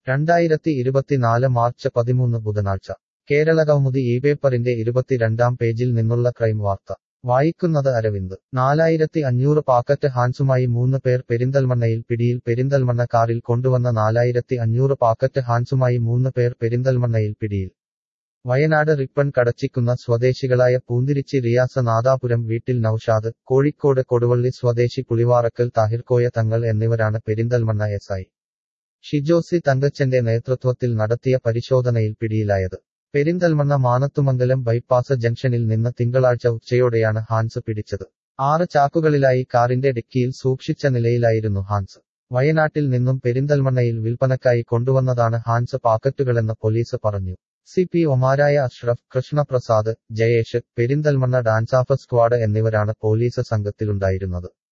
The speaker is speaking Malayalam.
രണ്ടായിരത്തി ഇരുപത്തിനാല് മാർച്ച് പതിമൂന്ന് ബുധനാഴ്ച കേരള കൗമുദി ഈ പേപ്പറിന്റെ ഇരുപത്തിരണ്ടാം പേജിൽ നിന്നുള്ള ക്രൈം വാർത്ത വായിക്കുന്നത് അരവിന്ദ് നാലായിരത്തി അഞ്ഞൂറ് പാക്കറ്റ് ഹാൻസുമായി മൂന്ന് പേർ പെരിന്തൽമണ്ണയിൽ പിടിയിൽ പെരിന്തൽമണ്ണ കാറിൽ കൊണ്ടുവന്ന നാലായിരത്തി അഞ്ഞൂറ് പാക്കറ്റ് ഹാൻസുമായി മൂന്ന് പേർ പെരിന്തൽമണ്ണയിൽ പിടിയിൽ വയനാട് റിപ്പൺ കടച്ചിക്കുന്ന സ്വദേശികളായ പൂന്തിരിച്ചി റിയാസ നാദാപുരം വീട്ടിൽ നൌഷാദ് കോഴിക്കോട് കൊടുവള്ളി സ്വദേശി പുളിവാറക്കൽ താഹിർകോയ തങ്ങൾ എന്നിവരാണ് പെരിന്തൽമണ്ണ എസ് ഐ ഷിജോസി തങ്കച്ചന്റെ നേതൃത്വത്തിൽ നടത്തിയ പരിശോധനയിൽ പിടിയിലായത് പെരിന്തൽമണ്ണ മാനത്തുമംഗലം ബൈപ്പാസ് ജംഗ്ഷനിൽ നിന്ന് തിങ്കളാഴ്ച ഉച്ചയോടെയാണ് ഹാൻസ് പിടിച്ചത് ആറ് ചാക്കുകളിലായി കാറിന്റെ ഡിക്കിയിൽ സൂക്ഷിച്ച നിലയിലായിരുന്നു ഹാൻസ് വയനാട്ടിൽ നിന്നും പെരിന്തൽമണ്ണയിൽ വിൽപ്പനക്കായി കൊണ്ടുവന്നതാണ് ഹാൻസ് പാക്കറ്റുകളെന്ന് പോലീസ് പറഞ്ഞു സി പി ഒമാരായ അഷ്റഫ് കൃഷ്ണപ്രസാദ് ജയേഷ് പെരിന്തൽമണ്ണ ഡാൻസാഫ് സ്ക്വാഡ് എന്നിവരാണ് പോലീസ് സംഘത്തിലുണ്ടായിരുന്നത്